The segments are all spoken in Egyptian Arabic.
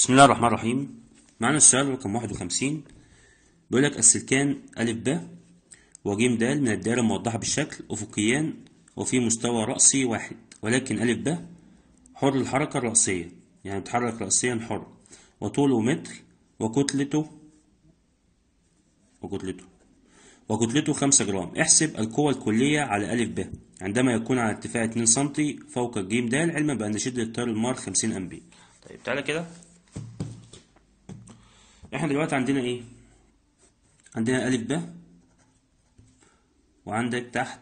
بسم الله الرحمن الرحيم معنا السؤال رقم 51 بيقول لك السلكان أ ب وج د من الدائرة الموضحة بالشكل أفقيان وفي مستوى رأسي واحد ولكن أ ب حر الحركة الرأسية يعني بيتحرك رأسيا حر وطوله متر وكتلته وكتلته وكتلته 5 جرام احسب القوة الكلية على أ ب عندما يكون على ارتفاع 2 سم فوق ج د علما بأن شدة التيار المار 50 أمبير طيب تعالى كده احنا دلوقتي عندنا ايه عندنا أ ب وعندك تحت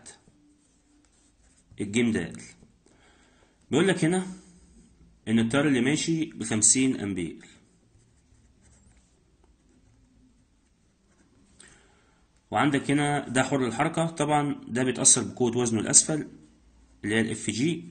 الجيم د بيقول لك هنا ان التيار اللي ماشي بخمسين امبير وعندك هنا ده حر الحركة طبعا ده بيتأثر بقوة وزنه الأسفل اللي هي الاف جي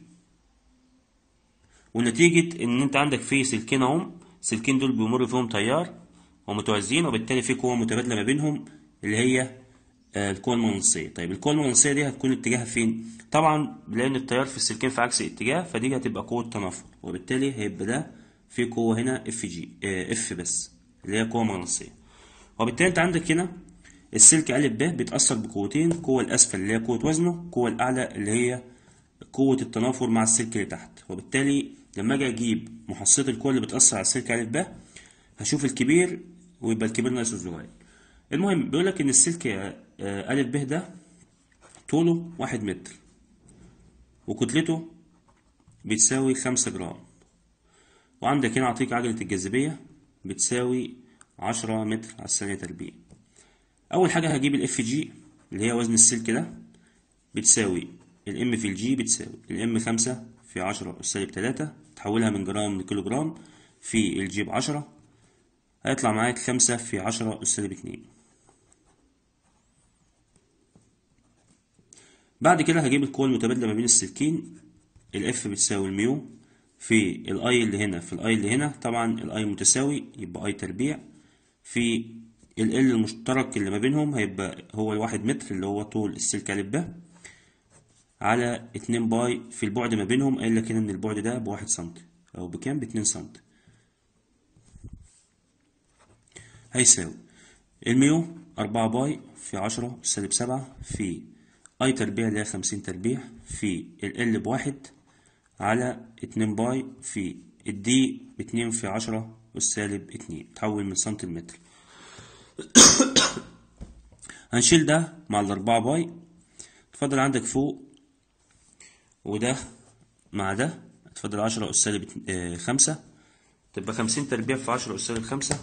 ونتيجة إن أنت عندك في سلكين أهم السلكين دول بيمر فيهم تيار ومتوازيين وبالتالي في قوة متبادلة ما بينهم اللي هي القوة المغناطيسية طيب القوة المغناطيسية دي هتكون اتجاهها فين؟ طبعا لأن التيار في السلكين في عكس الاتجاه فدي هتبقى قوة تنافر وبالتالي هيبقى ده في قوة هنا اف جي اف بس اللي هي قوة مغناطيسية وبالتالي أنت عندك هنا السلك أ ب بيتأثر بقوتين القوة الأسفل اللي هي قوة وزنه القوة الأعلى اللي هي قوة التنافر مع السلك اللي تحت وبالتالي لما أجي أجيب محصلة القوة اللي بتأثر على السلك أ ب هشوف الكبير ويبقى الكبير ناقص الصغير المهم بيقول لك إن السلك أ ب ده طوله واحد متر وكتلته بتساوي خمسة جرام وعندك هنا أعطيك عجلة الجاذبية بتساوي عشرة متر على الثانية تربيع أول حاجة هجيب الاف جي اللي هي وزن السلك ده بتساوي الام في الجي بتساوي الام خمسة في عشرة سالب تلاتة تحولها من جرام لكيلو جرام في الجي بعشرة هيطلع معاك خمسة في عشرة سالب اتنين بعد كده هجيب القوة المتبادلة ما بين السلكين الاف بتساوي الميو في الاي اللي هنا في الاي اللي هنا طبعا الاي متساوي يبقى اي تربيع في ال ال المشترك اللي ما بينهم هيبقى هو الواحد متر اللي هو طول السلك أ ب على اتنين باي في البعد ما بينهم قايل لك هنا ان البعد ده بواحد سنتي او بكام باتنين سنتي هيساوي الميو أربعة باي في عشرة سالب سبعة في اي تربيع اللي هي خمسين تربيع في ال ال بواحد على اتنين باي في الدي باتنين في عشرة والسالب اتنين تحول من سنتيمتر هنشيل ده مع الأربعة باي اتفضل عندك فوق وده مع ده اتفضل عشرة أس سالب اه خمسة تبقى خمسين تربيع في عشرة أس سالب خمسة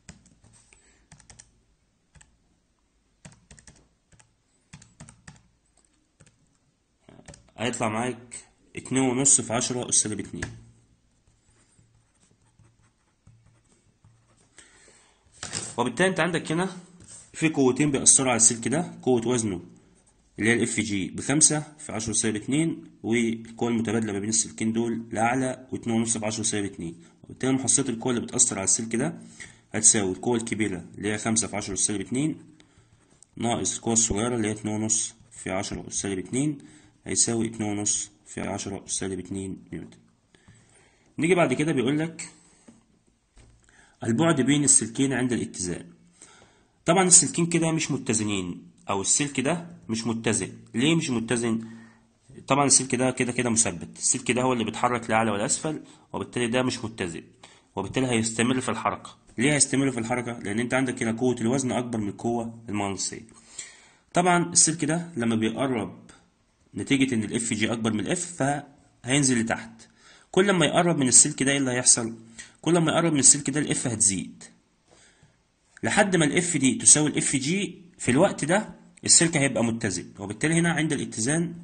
هيطلع معاك اتنين ونص في عشرة أس سالب اتنين وبالتالي انت عندك هنا في قوتين بيأثروا على السلك ده قوة وزنه اللي هي الاف جي بخمسة في عشرة سالب اتنين والقوة المتبادلة ما بين السلكين دول الأعلى واتنين ونص في عشرة سالب اتنين وبالتالي محصلة القوة اللي بتأثر على السلك ده هتساوي القوة الكبيرة اللي هي خمسة في عشرة سالب اتنين ناقص القوة الصغيرة اللي هي اتنين ونص في عشرة سالب اتنين هيساوي اتنين ونص في عشرة سالب اتنين نيوتن نيجي بعد كده بيقول لك البعد بين السلكين عند الاتزان طبعا السلكين كده مش متزنين او السلك ده مش متزن ليه مش متزن طبعا السلك ده كده كده مثبت السلك ده هو اللي بيتحرك لاعلى والاسفل وبالتالي ده مش متزن وبالتالي هيستمر في الحركه ليه هيستمر في الحركه لان انت عندك هنا قوه الوزن اكبر من القوه المغناطيسيه طبعا السلك ده لما بيقرب نتيجه ان الاف جي اكبر من الاف فهينزل لتحت كل ما يقرب من السلك ده ايه اللي هيحصل كل ما يقرب من السلك ده الاف هتزيد لحد ما الاف دي تساوي الاف جي في الوقت ده السلك هيبقى متزن وبالتالي هنا عند الاتزان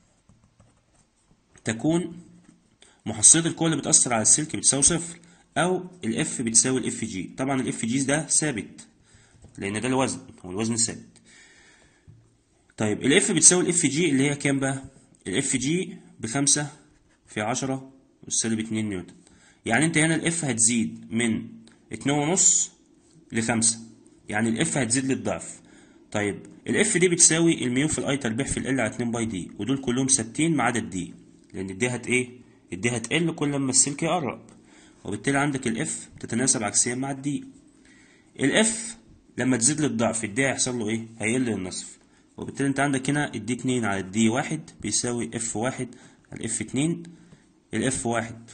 تكون محصلة القوة اللي بتأثر على السلك بتساوي صفر أو الاف بتساوي الاف جي طبعا الاف جي ده ثابت لأن ده الوزن هو الوزن ثابت طيب الاف بتساوي الاف جي اللي هي كام بقى الاف جي بخمسة في عشرة والسالب اتنين نيوتن يعني انت هنا الاف هتزيد من اتنين ونص لخمسة يعني الاف هتزيد للضعف طيب الاف دي بتساوي الميو في الاي تربيع في ال على اتنين باي دي ودول كلهم ثابتين ما عدا الدي لان الدي هت ايه الدي هتقل كل ما السلك يقرب وبالتالي عندك الاف تتناسب عكسيا مع الدي الاف لما تزيد للضعف الدي هيحصل له ايه هيقل للنصف وبالتالي انت عندك هنا الدي اتنين على الدي واحد بيساوي اف واحد على اف اتنين الاف واحد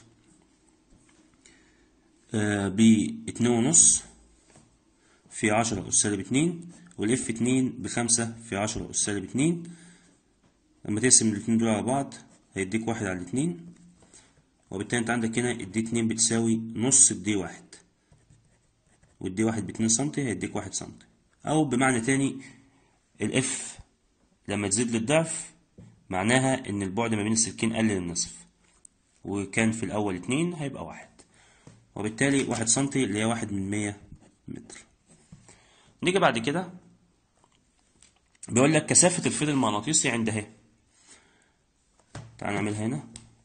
آه باتنين ونص في عشرة أس سالب اتنين والاف اتنين بخمسة في عشرة أس سالب اتنين لما تقسم الاتنين دول على بعض هيديك واحد على الاتنين وبالتالي انت عندك هنا الدي اتنين بتساوي نص الدي واحد والدي واحد باتنين سنتي هيديك واحد سنتي أو بمعنى تاني الاف لما تزيد للضعف معناها إن البعد ما بين السلكين قل للنصف وكان في الأول اتنين هيبقى واحد وبالتالي واحد سنتي اللي هي واحد من مية متر نيجي بعد كده بيقول لك كثافة الفيل المغناطيسي عند اهي تعال نعملها هنا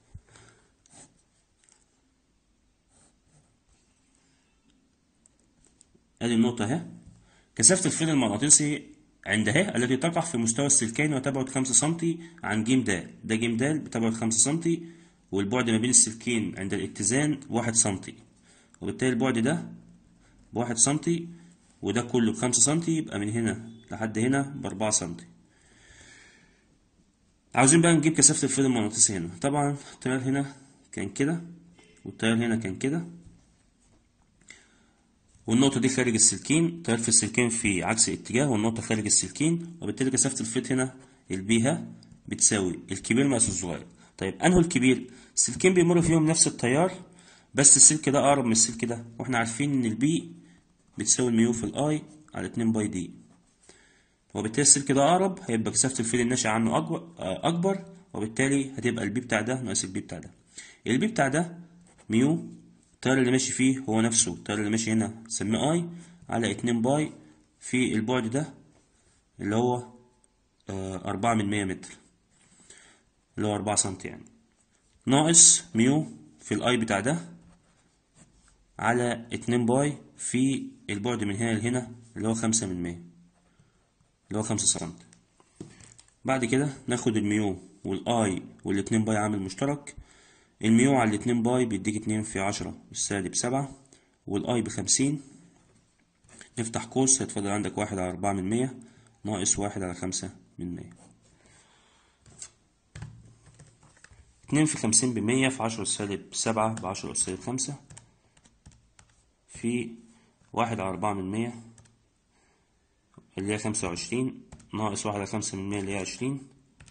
ادي النقطة اهي كثافة الفيل المغناطيسي عند اهي التي تقع في مستوى السلكين وتبعد خمسة سنتي عن ج د ده ج د بتبعد خمسة سنتي والبعد ما بين السلكين عند الاتزان واحد سنتي وبالتالي البعد ده بواحد سنتي وده كله بخمسة سنتي يبقى من هنا لحد هنا بأربعة سنتي عاوزين بقى نجيب كثافة الفيل المغناطيسي هنا طبعا التيار هنا كان كده والتيار هنا كان كده والنقطة دي خارج السلكين التيار في السلكين في عكس الاتجاه والنقطة خارج السلكين وبالتالي كثافة الفيت هنا البيها بتساوي الكبير ناقص الصغير طيب أنه الكبير السلكين بيمر فيهم نفس التيار بس السلك ده أقرب من السلك ده واحنا عارفين إن البي بتساوي الميو في الآي على اتنين باي دي وبالتالي السلك ده أقرب هيبقى كثافة الفيل الناشئ عنه أكبر, أكبر وبالتالي هتبقى البي بتاع ده ناقص البي بتاع ده البي بتاع ده ميو التيار اللي ماشي فيه هو نفسه التيار اللي ماشي هنا سميه اي على اتنين باي في البعد ده اللي هو أربعة من مية متر اللي هو أربعة سنتي يعني ناقص ميو في الاي بتاع ده على اتنين باي في البعد من هنا لهنا اللي هو خمسة من مية اللي هو خمسة سنتي بعد كده ناخد الميو والاي والاتنين باي عامل مشترك الميو على الاتنين باي بيديك اتنين في عشرة السالب سبعة والاي بخمسين نفتح قوس هيتفضل عندك واحد على أربعة من مية ناقص واحد على خمسة من مية اتنين في خمسين بمية في عشرة السالب سبعة بعشرة السالب خمسة في واحد على أربعة من مية اللي هي خمسة وعشرين ناقص واحد على خمسة من مية اللي هي عشرين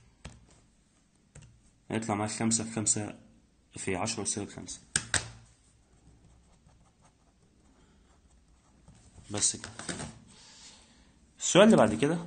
هيطلع معاك خمسة في خمسة في عشرة سالب خمسة بس كده السؤال اللي بعد كده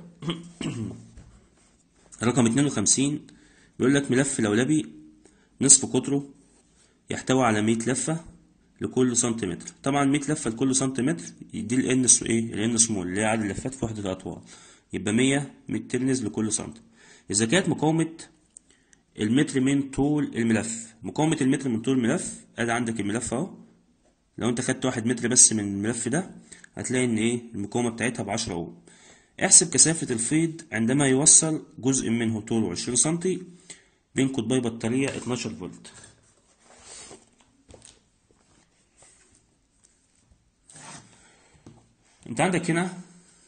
رقم اتنين وخمسين بيقول لك ملف لولبي نصف قطره يحتوي على مية لفة لكل سنتيمتر طبعا مية لفة لكل سنتيمتر دي ال n ايه ال n سمول اللي هي عدد اللفات في وحدة الأطوال يبقى مية مية ترنز لكل سنتي إذا كانت مقاومة المتر من طول الملف مقاومة المتر من طول الملف ادي عندك الملف اهو لو انت خدت واحد متر بس من الملف ده هتلاقي ان ايه المقاومة بتاعتها بعشرة اوم احسب كثافة الفيض عندما يوصل جزء منه طوله عشرين سنتي بين قطبي بطارية اتناشر فولت انت عندك هنا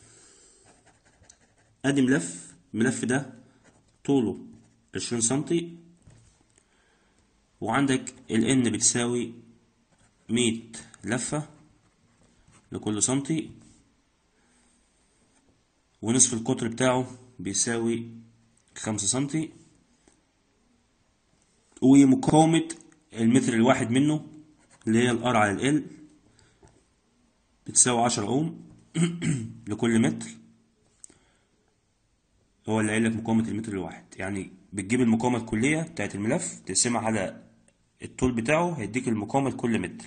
ادي ملف الملف ده طوله عشرين سنتي وعندك ال N بتساوي مية لفة لكل سنتي ونصف القطر بتاعه بيساوي خمسة سنتي ومقاومة المتر الواحد منه اللي هي الار على ال بتساوي عشرة اوم لكل متر هو اللي قايل لك مقاومة المتر الواحد يعني بتجيب المقاومة الكلية بتاعت الملف تقسمها على الطول بتاعه هيديك المقاومة لكل متر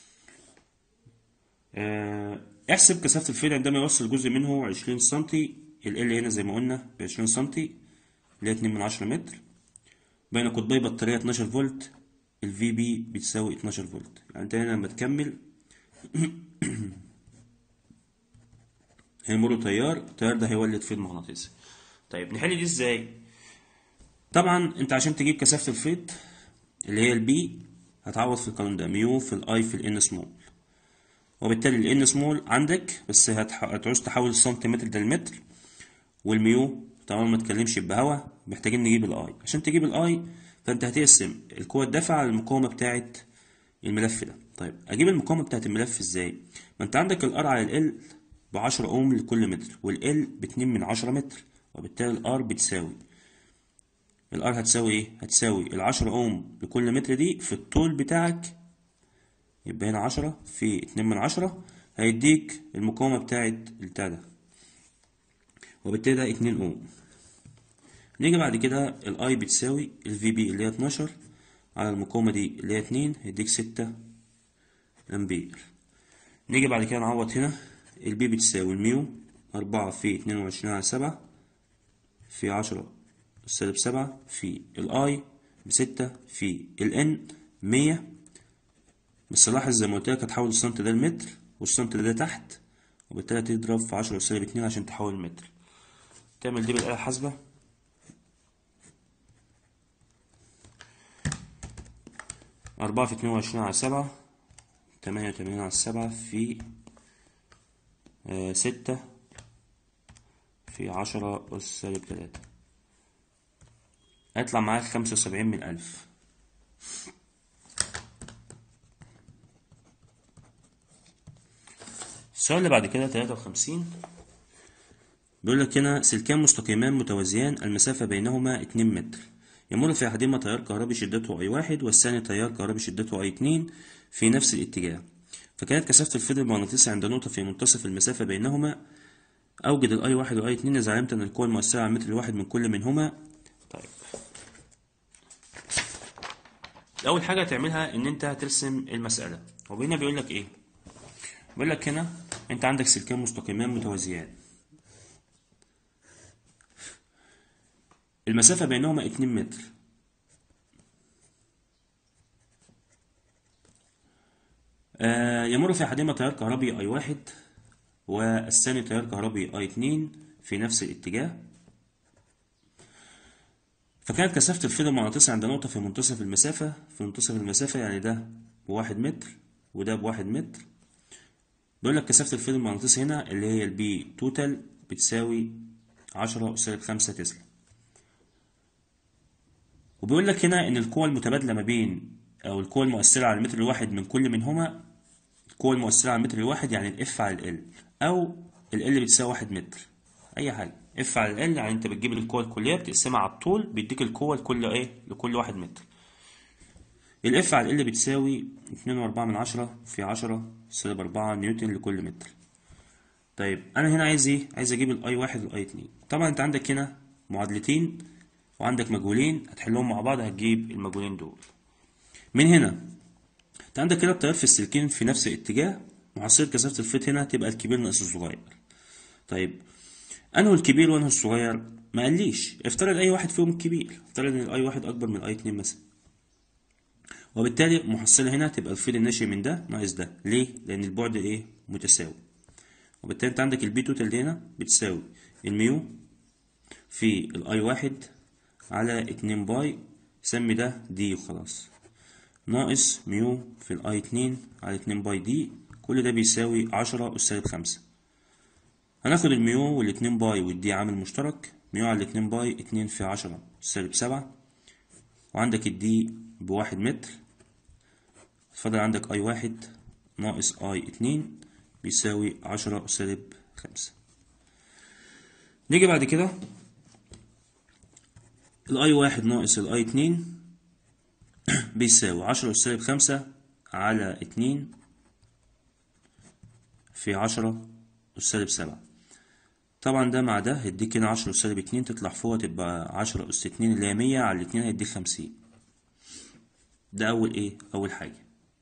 احسب كثافة الفيل عندما يوصل جزء منه عشرين سنتي ال L هنا زي ما قلنا بعشرين سنتي اللي هي اتنين من عشرة متر بين قطبي بطارية اتناشر فولت ال VB بتساوي اتناشر فولت يعني انت هنا لما تكمل هيمر تيار التيار ده هيولد فيض مغناطيسي طيب نحل دي ازاي طبعا انت عشان تجيب كثافة الفيض اللي هي البي هتعوض في القانون ده ميو في الاي في الان سمول وبالتالي الان سمول عندك بس هتح... هتعوز تحول السنتيمتر ده لمتر والميو طبعا ما تكلمش بهوا محتاجين نجيب الاي عشان تجيب الاي فانت هتقسم القوة الدافعة على المقاومة بتاعة الملف ده طيب اجيب المقاومة بتاعة الملف ازاي ما انت عندك الار على ال ب 10 اوم لكل متر والال ب 2 من 10 متر وبالتالي الار بتساوي الار هتساوي ايه هتساوي ال 10 اوم لكل متر دي في الطول بتاعك يبقى هنا 10 في 2 من 10 هيديك المقاومة بتاعة البتاع ده وبالتالي ده 2 اوم نيجي بعد كده الاي بتساوي الفي بي اللي هي 12 على المقاومة دي اللي هي 2 هيديك 6 امبير نيجي بعد كده نعوض هنا البي بتساوي الميو 4 في 22 على 7 في 10 سالب 7 في الاي بستة في الان 100 بس لاحظ زي ما قلت لك هتحول السنت ده لمتر والسنت ده تحت وبالتالي تضرب في 10 سالب 2 عشان تحول المتر تعمل دي بالآلة الحاسبة أربعة في اتنين وعشرين على سبعة تمانية وتمانين على سبعة في آه ستة في عشرة أس سالب تلاتة هيطلع معاك خمسة وسبعين من ألف السؤال اللي بعد كده تلاتة وخمسين بيقول لك هنا سلكان مستقيمان متوازيان المسافة بينهما اتنين متر يمر في أحدهما تيار كهربي شدته أي واحد والثاني تيار كهربي شدته أي اتنين في نفس الاتجاه فكانت كثافة الفيض المغناطيسي عند نقطة في منتصف المسافة بينهما أوجد الأي واحد وأي اتنين إذا علمت أن القوة المؤثرة على المتر الواحد من كل منهما طيب أول حاجة تعملها إن أنت ترسم المسألة وبينا بيقول لك إيه بيقول لك هنا أنت عندك سلكان مستقيمان متوازيان المسافة بينهما اتنين متر آه يمر في أحدهما تيار كهربي أي واحد والثاني تيار كهربي أي اتنين في نفس الاتجاه فكانت كثافة الفيض المغناطيسي عند نقطة في منتصف المسافة في منتصف المسافة يعني ده بواحد متر وده بواحد متر بيقول لك كثافة الفيض المغناطيسي هنا اللي هي البي توتال بتساوي عشرة سالب خمسة تسلا وبيقول لك هنا ان القوة المتبادلة ما بين او القوة المؤثرة على المتر الواحد من كل منهما القوة المؤثرة على المتر الواحد يعني الاف على ال او ال بتساوي واحد متر اي حاجة اف على ال يعني انت بتجيب القوة الكلية بتقسمها على الطول بيديك القوة لكل ايه لكل واحد متر الاف على ال بتساوي اتنين واربعة من عشرة في عشرة سالب اربعة نيوتن لكل متر طيب انا هنا عايز ايه عايز اجيب الاي واحد والاي اتنين طبعا انت عندك هنا معادلتين وعندك مجهولين هتحلهم مع بعض هتجيب المجهولين دول من هنا انت عندك كده التيار في السلكين في نفس الاتجاه محصلة كثافة الفيض هنا تبقى الكبير ناقص الصغير طيب انه الكبير وانه الصغير ما قاليش افترض اي واحد فيهم الكبير افترض ان الاي واحد اكبر من الاي اتنين مثلا وبالتالي محصلة هنا تبقى الفيض الناشئ من ده ناقص ده ليه لان البعد ايه متساوي وبالتالي انت عندك البي توتال دي هنا بتساوي الميو في الاي واحد على اتنين باي سمي ده دي وخلاص ناقص ميو في الاي اتنين على اتنين باي دي كل ده بيساوي عشرة أس سالب خمسة هناخد الميو والاتنين باي والدي عامل مشترك ميو على الاتنين باي اتنين في عشرة أس سالب سبعة وعندك الدي بواحد متر فضل عندك اي واحد ناقص اي اتنين بيساوي عشرة أس سالب خمسة نيجي بعد كده الاي واحد ناقص الاي اتنين بيساوي عشرة أس سالب خمسة على اتنين في عشرة أس سالب سبعة طبعا ده مع ده هيديك هنا عشرة أس سالب اتنين تطلع فوق تبقى عشرة أس اتنين اللي هي مية على الاتنين هيديك خمسين ده أول إيه أول حاجة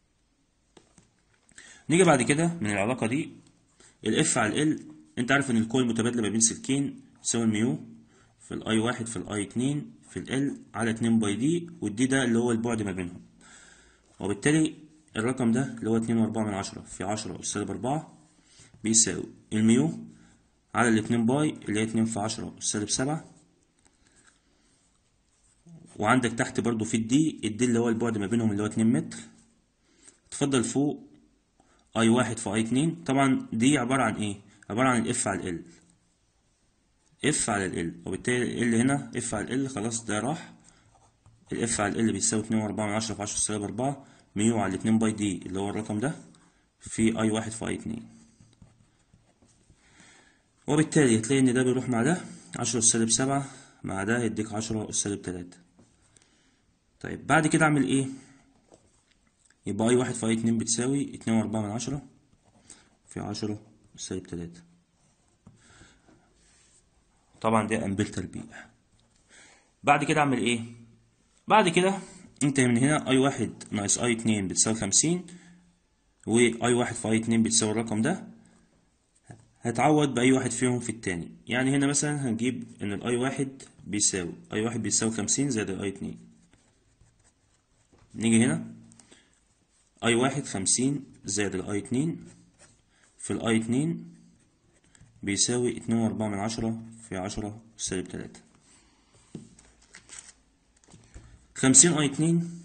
نيجي بعد كده من العلاقة دي الاف على ال انت عارف ان القوة المتبادلة ما بين سلكين تساوي الميو في الاي واحد في الاي اتنين في ال على اتنين باي دي والدي ده اللي هو البعد ما بينهم وبالتالي الرقم ده اللي هو اتنين واربعة من عشرة في عشرة أس سالب أربعة بيساوي الميو على الاتنين باي اللي هي اتنين في عشرة أس سالب سبعة وعندك تحت برضو في الدي الدي اللي هو البعد ما بينهم اللي هو 2 متر تفضل فوق اي واحد في اي اتنين طبعا دي عبارة عن ايه عبارة عن الاف على ال اف على ال وبالتالي ال هنا اف على ال خلاص ده راح الاف على ال بيساوي اتنين واربعة من عشرة في عشرة سالب اربعة ميو على اتنين باي دي اللي هو الرقم ده في اي واحد في اي اتنين وبالتالي هتلاقي ان ده بيروح مع ده عشرة سالب سبعة مع ده يديك عشرة سالب تلاتة طيب بعد كده اعمل ايه يبقى اي واحد في اي اتنين بتساوي اتنين واربعة من عشرة في عشرة سالب تلاتة طبعا ده امبير تربيع بعد كده اعمل ايه بعد كده انت من هنا اي واحد ناقص اي اتنين بتساوي خمسين واي واحد في اي اتنين بتساوي الرقم ده هتعوض بأي واحد فيهم في التاني يعني هنا مثلا هنجيب إن الأي واحد بيساوي أي واحد بيساوي خمسين زائد الأي اتنين نيجي هنا أي واحد خمسين زائد الأي اتنين في الأي اتنين بيساوي اتنين وأربعة من عشرة في عشرة سالب تلاتة خمسين أي اتنين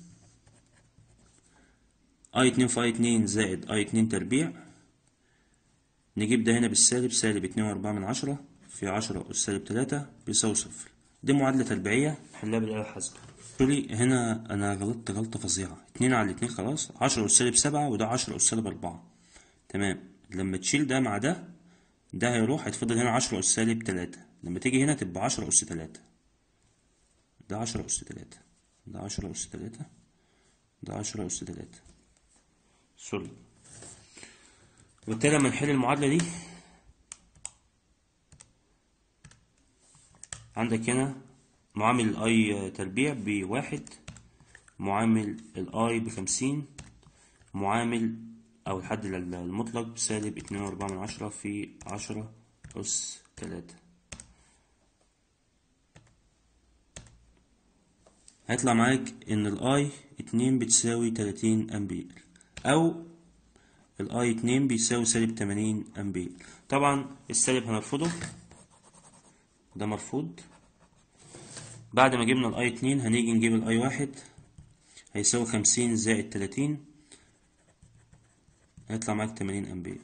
أي اتنين في أي اتنين زائد أي اتنين تربيع نجيب ده هنا بالسالب سالب اتنين وأربعة من عشرة في عشرة أس سالب تلاتة بيساوي صفر دي معادلة تربيعية حلها بالآلة الحاسبة سوري هنا أنا غلطت غلطة فظيعة اتنين على اتنين خلاص عشرة أس سالب سبعة وده عشرة أس سالب أربعة تمام لما تشيل ده مع ده ده هيروح هيتفضل هنا عشرة أس سالب تلاتة لما تيجي هنا تبقى عشرة أس تلاتة ده عشرة أس تلاتة ده عشرة أس تلاتة ده عشرة أس تلاتة سوري وبالتالي لما نحل المعادلة دي عندك هنا معامل الاي تربيع بواحد معامل الاي بخمسين معامل او الحد المطلق بسالب اتنين واربعة من عشرة في عشرة أس تلاتة هيطلع معاك ان الاي اتنين بتساوي تلاتين امبير او الاي اتنين بيساوي سالب تمانين امبير طبعا السالب هنرفضه ده مرفوض بعد ما جبنا الاي اتنين هنيجي نجيب الاي واحد هيساوي خمسين زائد تلاتين هيطلع معاك تمانين امبير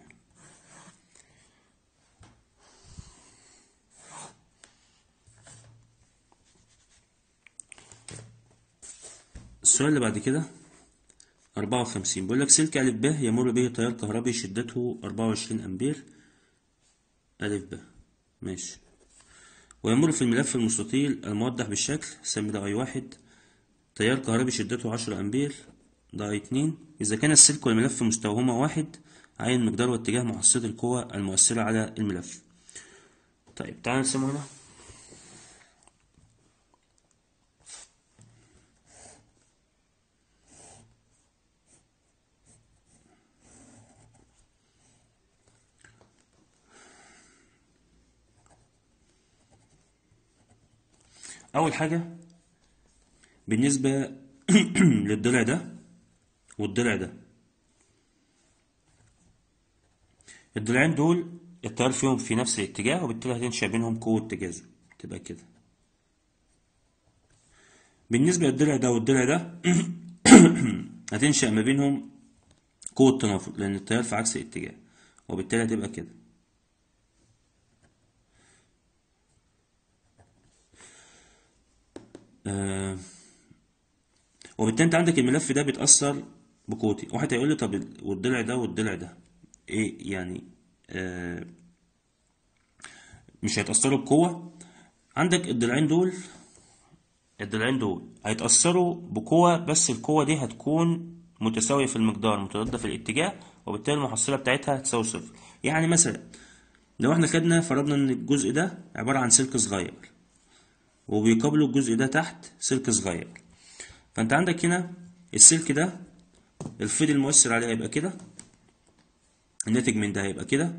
السؤال اللي بعد كده أربعة وخمسين بيقول لك سلك ألف ب يمر به تيار كهربي شدته أربعة وعشرين أمبير ألف ب ماشي ويمر في الملف المستطيل الموضح بالشكل سمي ده أي واحد تيار كهربي شدته عشرة أمبير ده أي اتنين إذا كان السلك والملف مستوهما واحد عين مقدار واتجاه محصلة القوى المؤثرة على الملف طيب تعال نرسمه هنا أول حاجة بالنسبة للضلع ده والضلع ده الضلعين دول التيار فيهم في نفس الاتجاه وبالتالي هتنشأ بينهم قوة تجاذب تبقى كده بالنسبة للضلع ده والضلع ده هتنشأ ما بينهم قوة تنافر لأن التيار في عكس الاتجاه وبالتالي هتبقى كده آه وبالتالي انت عندك الملف ده بيتأثر بقوتي واحد هيقول لي طب والضلع ده والضلع ده ايه يعني آه مش هيتأثروا بقوة عندك الضلعين دول الضلعين دول هيتأثروا بقوة بس القوة دي هتكون متساوية في المقدار متضادة في الاتجاه وبالتالي المحصلة بتاعتها هتساوي صفر يعني مثلا لو احنا خدنا فرضنا ان الجزء ده عبارة عن سلك صغير وبيقابله الجزء ده تحت سلك صغير فانت عندك هنا السلك ده الفيض المؤثر عليه هيبقى كده الناتج من ده هيبقى كده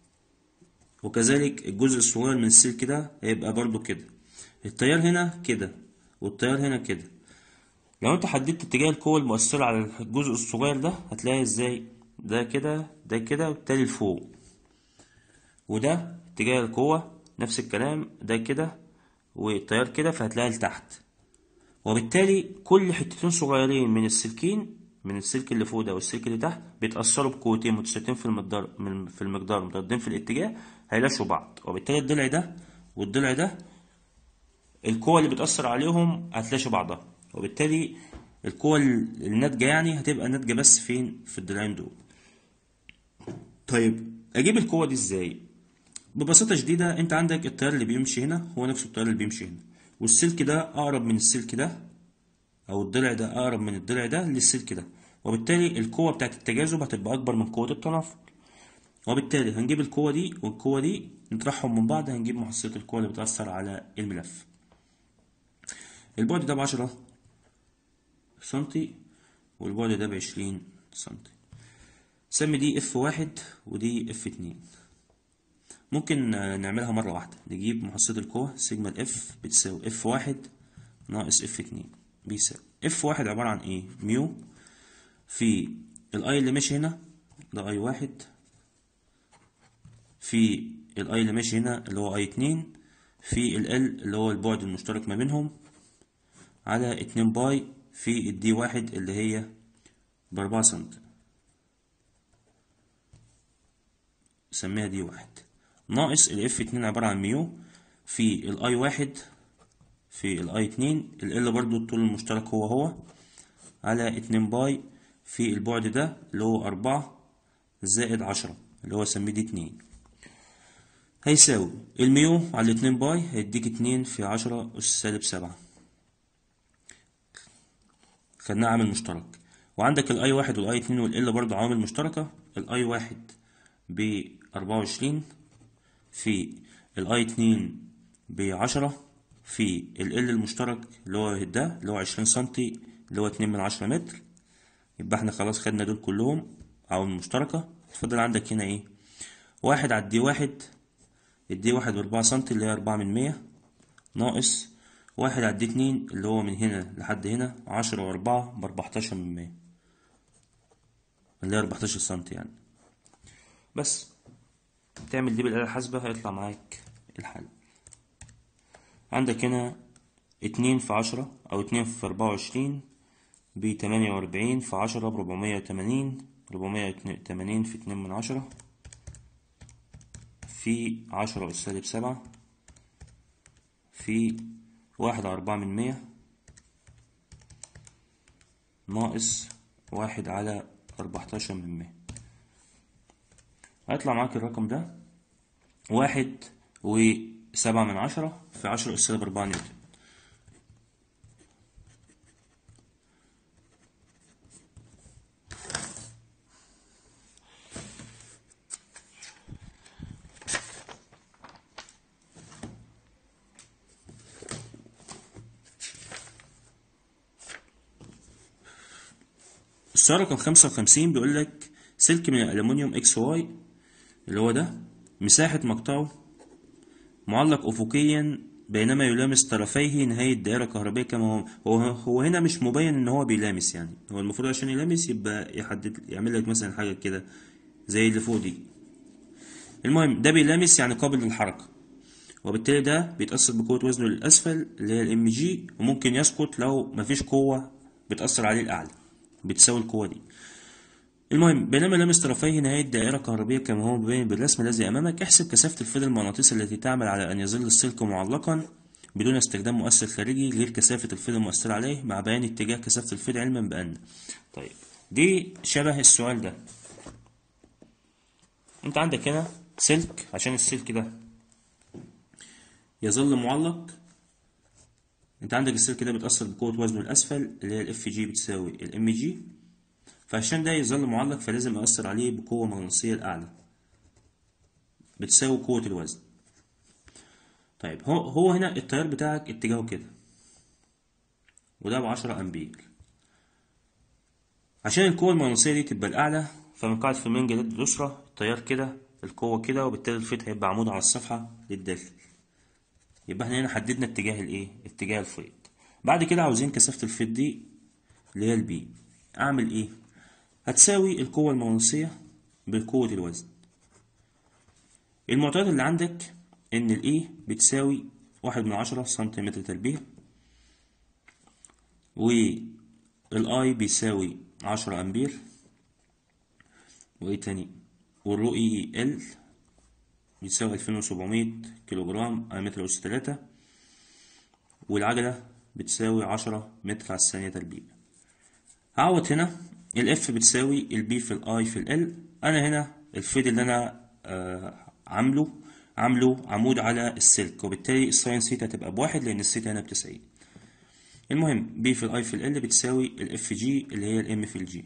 وكذلك الجزء الصغير من السلك ده هيبقى برضو كده التيار هنا كده والتيار هنا كده لو انت حددت اتجاه القوة المؤثرة على الجزء الصغير ده هتلاقي ازاي ده كده ده كده والتاني لفوق وده اتجاه القوة نفس الكلام ده كده والتيار كده فهتلاقي لتحت وبالتالي كل حتتين صغيرين من السلكين من السلك اللي فوق ده والسلك اللي تحت بيتأثروا بقوتين متساويتين في المقدار من- في المقدار متضادين في الاتجاه هيلاشوا بعض وبالتالي الضلع ده والضلع ده القوة اللي بتأثر عليهم هتلاشي بعضها وبالتالي القوة ال- الناتجة يعني هتبقى ناتجة بس فين في الضلعين دول طيب اجيب القوة دي ازاي ببساطة شديدة انت عندك التيار اللي بيمشي هنا هو نفس التيار اللي بيمشي هنا والسلك ده اقرب من السلك ده او الضلع ده اقرب من الضلع ده للسلك ده وبالتالي القوة بتاعت التجاذب هتبقى اكبر من قوة التنافر وبالتالي هنجيب القوة دي والقوة دي نطرحهم من بعض هنجيب محصلة القوة اللي بتأثر على الملف البعد ده بعشرة سنتي والبعد ده بعشرين سنتي سمي دي اف واحد ودي اف اتنين ممكن آه، نعملها مرة واحدة نجيب محصلة القوة سيجما الاف بتساوي اف واحد ناقص اف اتنين بيساوي اف واحد عبارة عن ايه ميو في الاي اللي ماشي هنا ده اي واحد في الاي اللي ماشي هنا اللي هو اي اتنين في ال اللي هو البعد المشترك ما بينهم على اتنين باي في الدي واحد اللي هي بأربعة سنتي سميها دي واحد ناقص الاف اتنين عبارة عن ميو في الاي واحد في الاي اتنين ال برضو الطول المشترك هو هو على اتنين باي في البعد ده اللي هو أربعة زائد عشرة اللي هو سميه دي اتنين هيساوي الميو على اتنين باي هيديك اتنين في عشرة أس سالب سبعة خدناه عامل مشترك وعندك الاي واحد والاي اتنين والال برضو عوامل مشتركة الاي واحد بأربعة وعشرين في الاي اتنين بعشرة في ال المشترك اللي هو ده اللي هو عشرين سنتي اللي هو اتنين من عشرة متر يبقى احنا خلاص خدنا دول كلهم عوامل مشتركة اتفضل عندك هنا ايه واحد على الدي واحد الدي واحد بأربعة سنتي اللي هي أربعة من مية ناقص واحد على الدي اتنين اللي هو من هنا لحد هنا عشرة وأربعة بأربعتاشر من مية اللي هي أربعتاشر سنتي يعني بس تعمل دي بالآلة الحاسبة هيطلع معاك الحل عندك هنا اتنين في عشرة أو اتنين في أربعة وعشرين بتمانية وأربعين في عشرة بربعمية وتمانين ربعمية وتمانين في اتنين من عشرة في عشرة أس سالب سبعة في واحد على أربعة من مية ناقص واحد على أربعتاشر من مية هيطلع معاك الرقم ده واحد وسبعة من عشرة في عشرة أس سالب أربعة نيوتن السؤال رقم خمسة وخمسين بيقول لك سلك من الألمنيوم إكس واي اللي هو ده مساحة مقطعه معلق أفقيا بينما يلامس طرفيه نهاية دائرة كهربية كما هو هو, هو هنا مش مبين إن هو بيلامس يعني هو المفروض عشان يلامس يبقى يحدد يعمل لك مثلا حاجة كده زي اللي فوق دي المهم ده بيلامس يعني قابل للحركة وبالتالي ده بيتأثر بقوة وزنه للأسفل اللي هي الام جي وممكن يسقط لو مفيش قوة بتأثر عليه الأعلى بتساوي القوة دي المهم بينما لامس طرفيه نهاية دائرة كهربية كما هو مبين بالرسم الذي أمامك احسب كثافة الفيض المغناطيسي التي تعمل على أن يظل السلك معلقا بدون استخدام مؤثر خارجي غير كثافة الفيض المؤثرة عليه مع بيان اتجاه كثافة الفيض علما بأن طيب دي شبه السؤال ده انت عندك هنا سلك عشان السلك ده يظل معلق انت عندك السلك ده بيتأثر بقوة وزنه الأسفل اللي هي الاف جي بتساوي الام جي فعشان ده يظل معلق فلازم أأثر عليه بقوة مغناطيسية الأعلى بتساوي قوة الوزن طيب هو هو هنا التيار بتاعك اتجاهه كده وده بعشرة أمبير عشان القوة المغناطيسية دي تبقى الأعلى فمن قاعدة فلمنج اليد اليسرى التيار كده القوة كده وبالتالي الفيض هيبقى عمود على الصفحة للداخل يبقى احنا هنا حددنا اتجاه الايه اتجاه الفيض بعد كده عاوزين كثافة الفيض دي اللي هي البي اعمل ايه هتساوي القوة المغناطيسية بقوة الوزن المعطيات اللي عندك ان الاي بتساوي واحد من عشرة سنتيمتر تربيع والاي بيساوي عشرة امبير وايه تاني والرو اي ال بيساوي الفين وسبعمية كيلو جرام على متر أس تلاتة والعجلة بتساوي عشرة متر على الثانية تربيع هعوض هنا الاف بتساوي البي في الاي في ال انا هنا الفيد اللي انا آه عامله عامله عمود على السلك وبالتالي الساين سيتا هتبقى بواحد لان السيتا هنا بتسعين المهم بي في الاي في ال بتساوي الاف جي اللي هي الام في الجي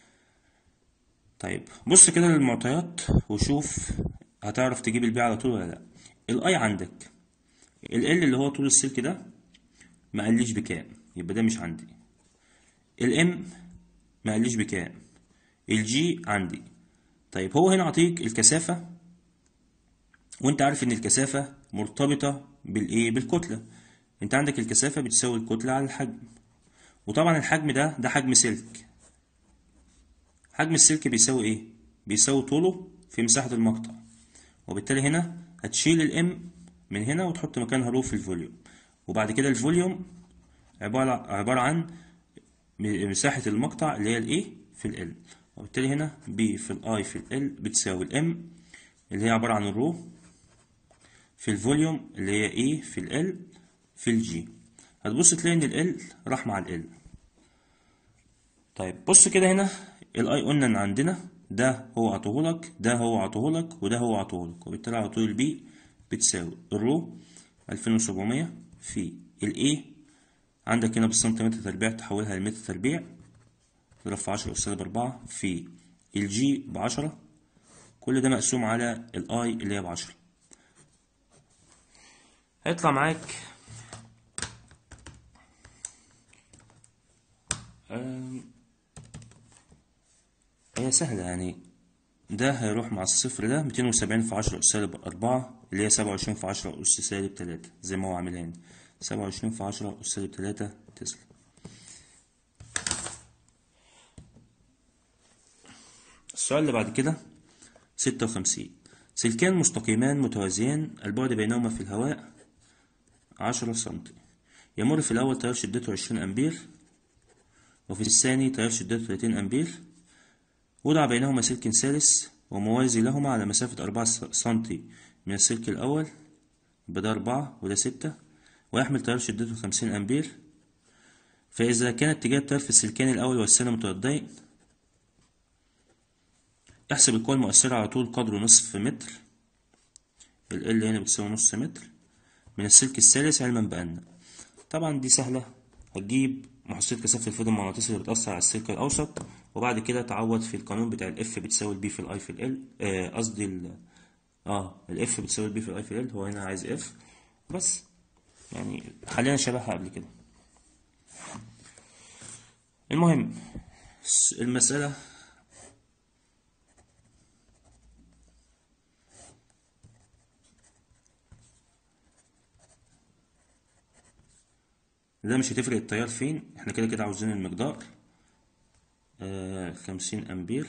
طيب بص كده للمعطيات وشوف هتعرف تجيب البي على طول ولا لا الاي عندك ال اللي هو طول السلك ده ما قاليش بكام يبقى ده مش عندي الام ما قاليش بكام الجي عندي طيب هو هنا عطيك الكثافة وانت عارف ان الكثافة مرتبطة بالايه بالكتلة انت عندك الكثافة بتساوي الكتلة على الحجم وطبعا الحجم ده ده حجم سلك حجم السلك بيساوي ايه بيساوي طوله في مساحة المقطع وبالتالي هنا هتشيل الام من هنا وتحط مكانها رو في الفوليوم وبعد كده الفوليوم عبارة عبارة عن مساحة المقطع اللي هي الايه في ال وبالتالي هنا B في الاي في ال بتساوي الام اللي هي عبارة عن الرو في الفوليوم اللي هي E في ال في الجي هتبص تلاقي ان ال راح مع ال طيب بص كده هنا الاي قلنا ان عندنا ده هو عطوهولك ده هو عطوهولك وده هو عطوهولك وبالتالي على طول البي بتساوي الرو 2700 في الاي عندك هنا بالسنتيمتر تربيع تحولها لمتر تربيع تضرب في 10 أس بأربعة في الجي بعشرة كل ده مقسوم على الاي اللي هي بعشرة هيطلع معاك هي سهلة يعني ده هيروح مع الصفر ده ميتين وسبعين في عشرة أس سالب أربعة اللي هي سبعة وعشرين في عشرة أس سالب تلاتة زي ما هو عاملها هنا سبعة وعشرين في عشرة أس سالب تلاتة تسلا السؤال اللي بعد كده ستة وخمسين سلكان مستقيمان متوازيان البعد بينهما في الهواء عشرة سنتي يمر في الأول تيار شدته عشرين أمبير وفي الثاني تيار شدته تلاتين أمبير وضع بينهما سلك ثالث وموازي لهما على مسافة أربعة سنتي من السلك الأول يبقى ده أربعة وده ستة ويحمل تيار شدته خمسين أمبير فإذا كان اتجاه التيار في السلكان الأول والثاني متضادين احسب القوة المؤثرة على طول قدره نصف متر ال L هنا بتساوي نص متر من السلك الثالث علما بأن طبعا دي سهلة هتجيب محصلة كثافة الفيض المغناطيسي اللي بتأثر على السلك الأوسط وبعد كده تعوض في القانون بتاع الاف بتساوي البي في الاي في ال قصدي ال اه الاف بتساوي البي في الاي في ال هو هنا عايز اف بس يعني حلينا شبهها قبل كده المهم المسألة ده مش هتفرق التيار فين احنا كده كده عاوزين المقدار آه خمسين امبير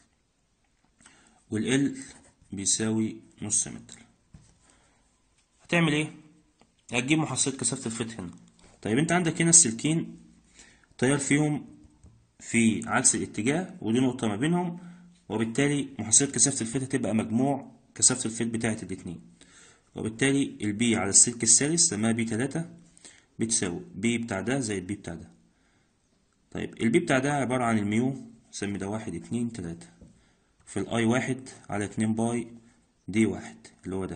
والال بيساوي نص متر هتعمل ايه هتجيب محصلة كثافة الفيض هنا طيب انت عندك هنا السلكين التيار فيهم في عكس الاتجاه ودي نقطة ما بينهم وبالتالي محصلة كثافة الفيض هتبقى مجموع كثافة الفيض بتاعت الاتنين وبالتالي البي على السلك الثالث سماها بي تلاتة بتساوي بي بتاع ده زائد بي بتاع ده طيب البي بتاع ده عبارة عن الميو سمي ده واحد اتنين تلاتة في الاي واحد على اتنين باي دي واحد اللي هو ده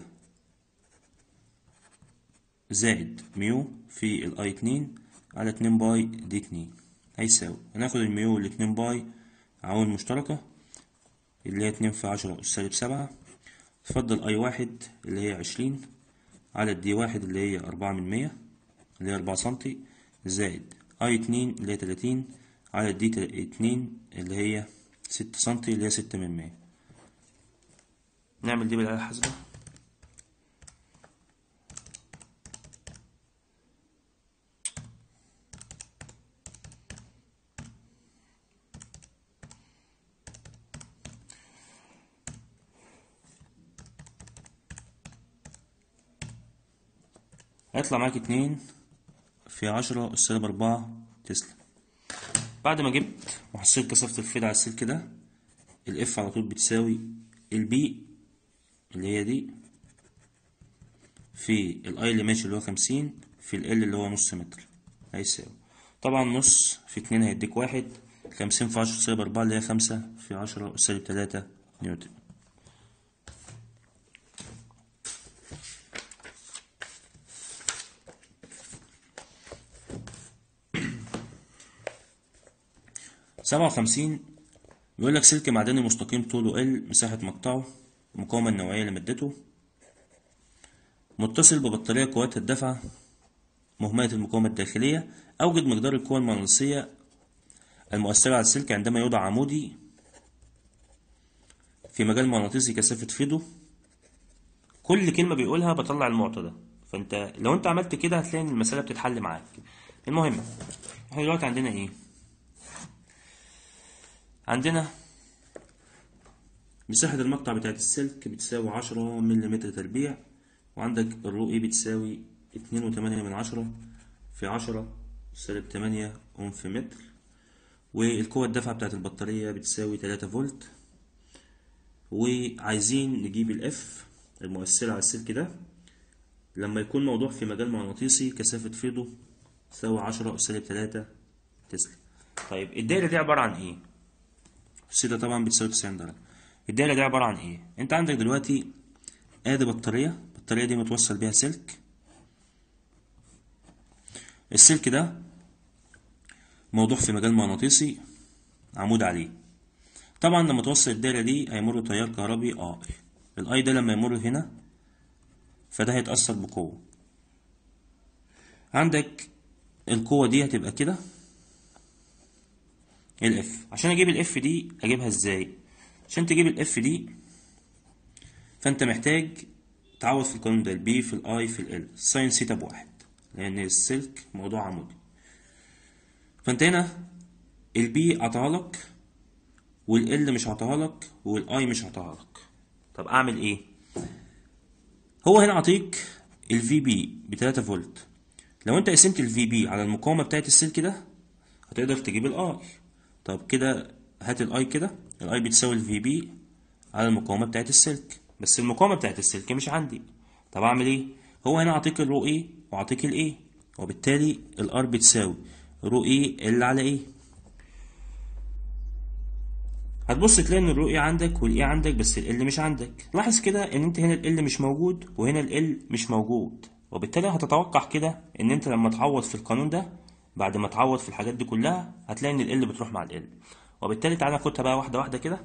زائد ميو في الاي اتنين على اتنين باي دي اتنين هيساوي هناخد الميو والاتنين باي عوامل مشتركة اللي هي اتنين في عشرة أس سالب سبعة تفضل اي واحد اللي هي عشرين على الدي واحد اللي هي أربعة من مية اللي هي أربعة سنتي زائد اي اتنين اللي هي تلاتين على دي اتنين اللي هي ستة سنتي اللي هي ستة من مية نعمل دي بالآلة الحاسبة هيطلع معاك اتنين في عشرة أس سالب أربعة تسلا بعد ما جبت وحصلت كثافة الفيض على السلك ده الاف على طول بتساوي البي اللي هي دي في الاي اللي ماشي اللي هو خمسين في ال اللي هو نص متر هيساوي طبعا نص في اتنين هيديك واحد خمسين في عشرة سالب أربعة اللي هي خمسة في عشرة سالب تلاتة نيوتن سبعة وخمسين بيقول لك سلك معدني مستقيم طوله ال مساحة مقطعه المقاومة النوعية لمدته متصل ببطارية قوتها الدفع مهمة المقاومة الداخلية أوجد مقدار القوة المغناطيسية المؤثرة على السلك عندما يوضع عمودي في مجال مغناطيسي كثافة فيضه كل كلمة بيقولها بطلع المعطى ده فانت لو انت عملت كده هتلاقي ان المسألة بتتحل معاك المهم احنا دلوقتي عندنا ايه عندنا مساحة المقطع بتاعت السلك بتساوي عشرة ملم تربيع وعندك الرو اي بتساوي اتنين وتمانية من عشرة في عشرة سالب تمانية أم في متر والقوة الدفع بتاعت البطارية بتساوي تلاتة فولت وعايزين نجيب الاف المؤثرة على السلك ده لما يكون موضوع في مجال مغناطيسي كثافة فيضه تساوي عشرة سالب تلاتة تسلا طيب الدايرة دي عبارة عن ايه؟ السيدة طبعا بتساوي تسعين درجة الدايرة دي عبارة عن ايه؟ انت عندك دلوقتي ادي بطارية البطارية دي متوصل بيها سلك السلك ده موضوع في مجال مغناطيسي عمود عليه طبعا لما توصل الدايرة دي هيمر تيار كهربي اي الاي ده لما يمر هنا فده هيتأثر بقوة عندك القوة دي هتبقى كده الاف عشان اجيب الاف دي اجيبها ازاي عشان تجيب الاف دي فانت محتاج تعوض في القانون ده البي في الاي في ال ساين سيتا بواحد لان السلك موضوع عمودي فانت هنا البي عطاهالك والال مش عطاهالك والاي مش عطاهالك طب اعمل ايه هو هنا عطيك الفي بي ب 3 فولت لو انت قسمت الفي بي على المقاومه بتاعت السلك ده هتقدر تجيب الاي طب كده هات الاي كده الاي بتساوي الفي بي على المقاومه بتاعت السلك بس المقاومه بتاعت السلك مش عندي طب اعمل ايه هو هنا عطيك الرو ايه وعطيك الايه وبالتالي الار بتساوي رو ايه ال على ايه هتبص تلاقي ان الرو ايه عندك والاي عندك بس ال مش عندك لاحظ كده ان انت هنا ال مش موجود وهنا ال مش موجود وبالتالي هتتوقع كده ان انت لما تعوض في القانون ده بعد ما تعوض في الحاجات دي كلها هتلاقي ان ال بتروح مع ال وبالتالي تعالى ناخدها بقى واحده واحده كده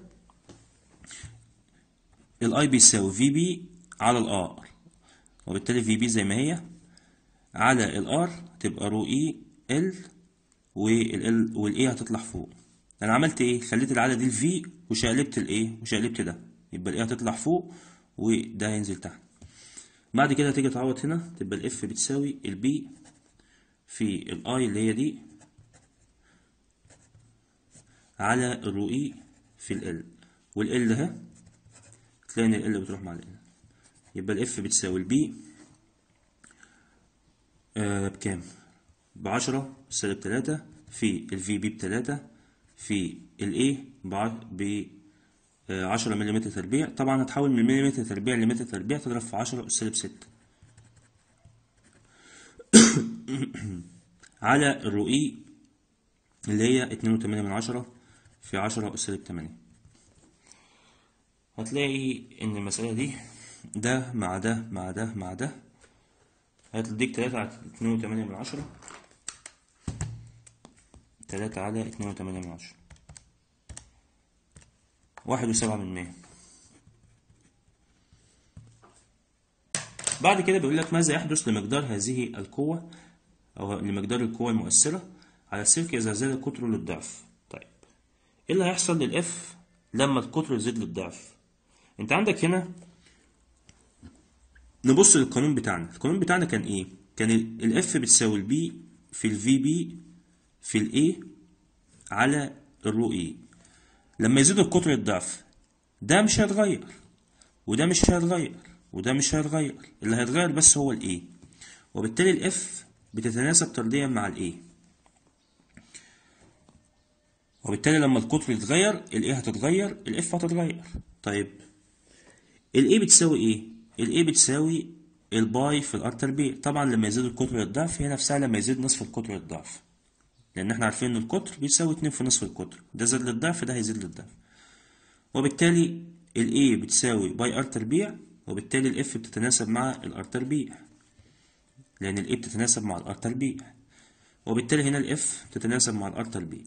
الاي بيساوي في بي على الار وبالتالي في بي زي ما هي على الار تبقى رو اي ال والال والاي هتطلع فوق انا عملت ايه خليت العاده دي الفي وشقلبت الايه وشقلبت ده يبقى الايه هتطلع فوق وده هينزل تحت بعد كده هتيجي تعوض هنا تبقى الاف بتساوي البي في الاي اللي هي دي على الرو اي في ال والال ده تلاقي ان ال بتروح مع ال يبقى الاف بتساوي البي آه بكام بعشرة سالب تلاتة في الفي بي بتلاتة في الاي ب عشرة مليمتر تربيع طبعا هتحول من مليمتر تربيع لمتر تربيع تضرب في عشرة سالب ستة على الرؤي اللي هي اتنين وتمانية من عشرة في عشرة سالب تمانية هتلاقي ان المسألة دي ده مع ده مع ده مع ده هتديك تلاتة على اتنين وتمانية من عشرة تلاتة على اتنين وتمانية من عشرة واحد وسبعة من مية بعد كده بيقول لك ماذا يحدث لمقدار هذه القوة أو لمقدار القوة المؤثرة على السلك إذا زاد قطره للضعف طيب إيه اللي هيحصل للإف لما القطر يزيد للضعف أنت عندك هنا نبص للقانون بتاعنا القانون بتاعنا كان إيه كان الإف بتساوي البي في الفي بي في الاي على الرو اي لما يزيد القطر الضعف ده مش هيتغير وده مش هيتغير وده مش هيتغير اللي هيتغير بس هو الاي وبالتالي الاف بتتناسب طرديا مع الاي وبالتالي لما القطر يتغير الايه هتتغير الاف هتتغير طيب الايه بتساوي ايه الايه بتساوي الباي في الار تربيع طبعا لما يزيد القطر للضعف هي نفسها لما يزيد نصف القطر للضعف لان احنا عارفين ان القطر بيساوي 2 في نصف القطر ده زاد للضعف ده هيزيد للضعف وبالتالي الاي بتساوي باي ار تربيع وبالتالي الاف بتتناسب مع الار تربيع لان الاي بتتناسب مع الار تربيع وبالتالي هنا الاف تتناسب مع الار تربيع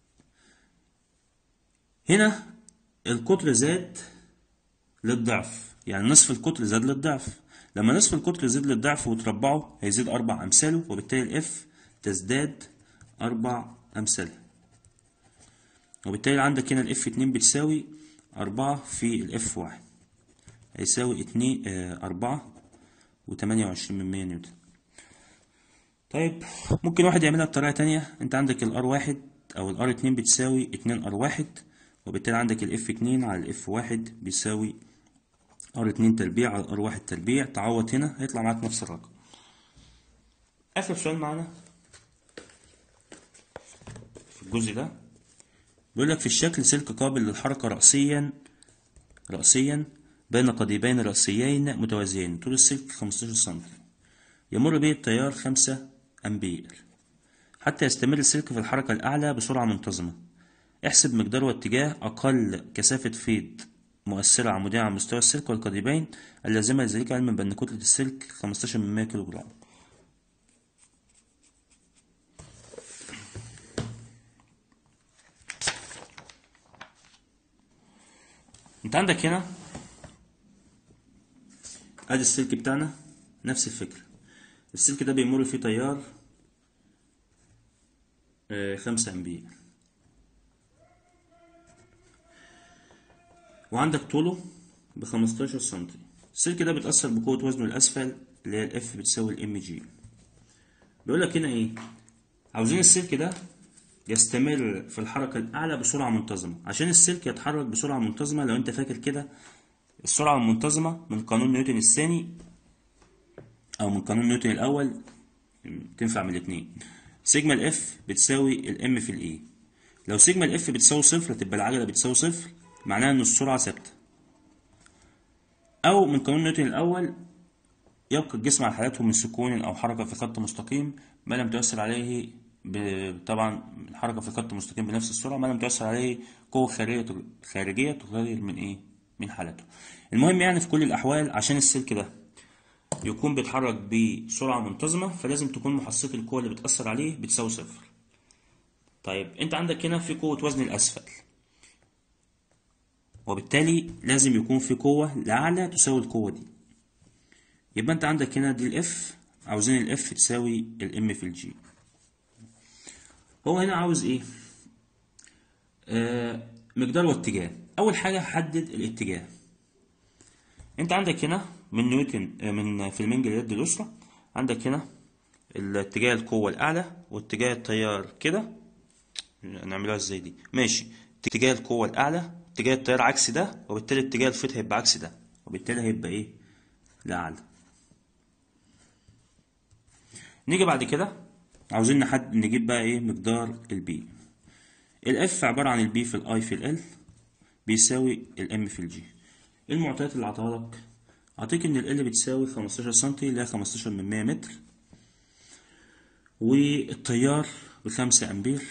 هنا القطر زاد للضعف يعني نصف القطر زاد للضعف لما نصف القطر يزيد للضعف وتربعه هيزيد أربع أمثاله وبالتالي الإف تزداد أربع أمثالها وبالتالي عندك هنا الإف اتنين بتساوي أربعة في الإف واحد هيساوي اتنين آه أربعة وتمانية وعشرين من مية نيوتن طيب ممكن واحد يعملها بطريقة تانية انت عندك الار واحد او الار اتنين بتساوي اتنين ار واحد وبالتالي عندك الاف اتنين على الاف واحد بيساوي ار اتنين تربيع على ار واحد تربيع تعوض هنا هيطلع معاك نفس الرقم اخر سؤال معانا في الجزء ده بيقول لك في الشكل سلك قابل للحركة رأسيا رأسيا بين قضيبين رأسيين متوازيين طول السلك 15 سم يمر به التيار 5 أمبير حتى يستمر السلك في الحركة الأعلى بسرعة منتظمة احسب مقدار واتجاه أقل كثافة فيض مؤثرة عمودية على مستوى السلك والقضيبين اللازمة لذلك علما بأن كتلة السلك 15 من 100 كيلو جرام انت عندك هنا ادي السلك بتاعنا نفس الفكرة السلك ده بيمر فيه تيار آه، خمسة أمبير وعندك طوله بخمستاشر سنتي السلك ده بيتأثر بقوة وزنه الأسفل اللي هي الإف بتساوي الإم جي بيقول لك هنا إيه عاوزين السلك ده يستمر في الحركة الأعلى بسرعة منتظمة عشان السلك يتحرك بسرعة منتظمة لو أنت فاكر كده السرعة المنتظمة من قانون نيوتن الثاني أو من قانون نيوتن الأول تنفع من الاتنين سيجما الاف بتساوي الام في الاي لو سيجما الاف بتساوي صفر تبقى العجلة بتساوي صفر معناها ان السرعة ثابتة او من قانون نيوتن الاول يبقى الجسم على حالته من سكون او حركة في خط مستقيم ما لم تؤثر عليه ب... طبعا الحركة في خط مستقيم بنفس السرعة ما لم تؤثر عليه قوة خارجية خارجية تغير من ايه من حالته المهم يعني في كل الاحوال عشان السلك ده يكون بيتحرك بسرعة منتظمة فلازم تكون محصلة القوة اللي بتأثر عليه بتساوي صفر طيب انت عندك هنا في قوة وزن الأسفل وبالتالي لازم يكون في قوة لأعلى تساوي القوة دي يبقى انت عندك هنا دي الاف عاوزين الاف تساوي الام في الجي هو هنا عاوز ايه آه مقدار واتجاه اول حاجة حدد الاتجاه انت عندك هنا من نيوتن آه، من فلمنج اليد اليسرى عندك هنا الاتجاه القوة الأعلى واتجاه التيار كده نعملها ازاي دي ماشي اتجاه القوة الأعلى اتجاه التيار عكس ده وبالتالي اتجاه الفيت هيبقى عكس ده وبالتالي هيبقى ايه لأعلى نيجي بعد كده عاوزين نحد نجيب بقى ايه مقدار البي الاف عبارة عن البي في الاي في ال بيساوي الام في الجي ايه المعطيات اللي عطاها لك اعطيك ان ال بتساوي 15 سنتي اللي هي 15 من 100 متر والتيار بخمسة امبير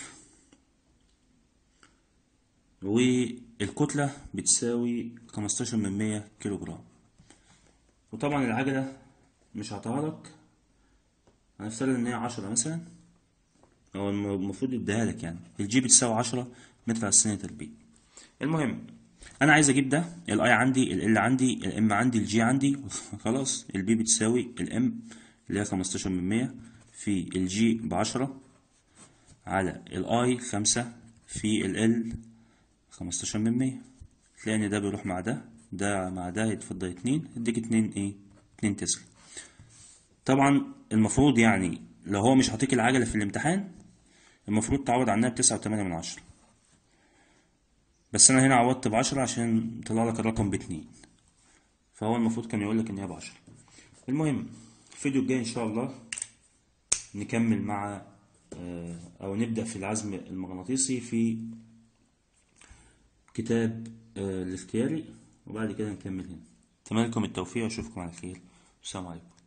والكتلة بتساوي 15 من 100 كيلو جرام وطبعا العجلة مش هعطاها لك هنفترض ان هي 10 مثلا هو الم- المفروض يديها لك يعني الجي بتساوي 10 متر على الثانية تربيع المهم انا عايز اجيب ده الاي عندي ال عندي الام عندي الجي عندي خلاص البي بتساوي الام اللي هي 15 من 100 في الجي ب 10 على الاي 5 في ال 15 من 100 تلاقي ان ده بيروح مع ده ده مع ده يتفضل اتنين يديك اتنين ايه اتنين تسلا طبعا المفروض يعني لو هو مش هعطيك العجلة في الامتحان المفروض تعوض عنها بتسعة وتمانية من عشرة بس انا هنا عوضت بعشرة عشان يطلع لك الرقم باتنين فهو المفروض كان يقول لك ان هي بعشرة المهم الفيديو الجاي ان شاء الله نكمل مع آه، او نبدأ في العزم المغناطيسي في كتاب آه، الاختياري وبعد كده نكمل هنا أتمنى لكم التوفيق وأشوفكم على خير السلام عليكم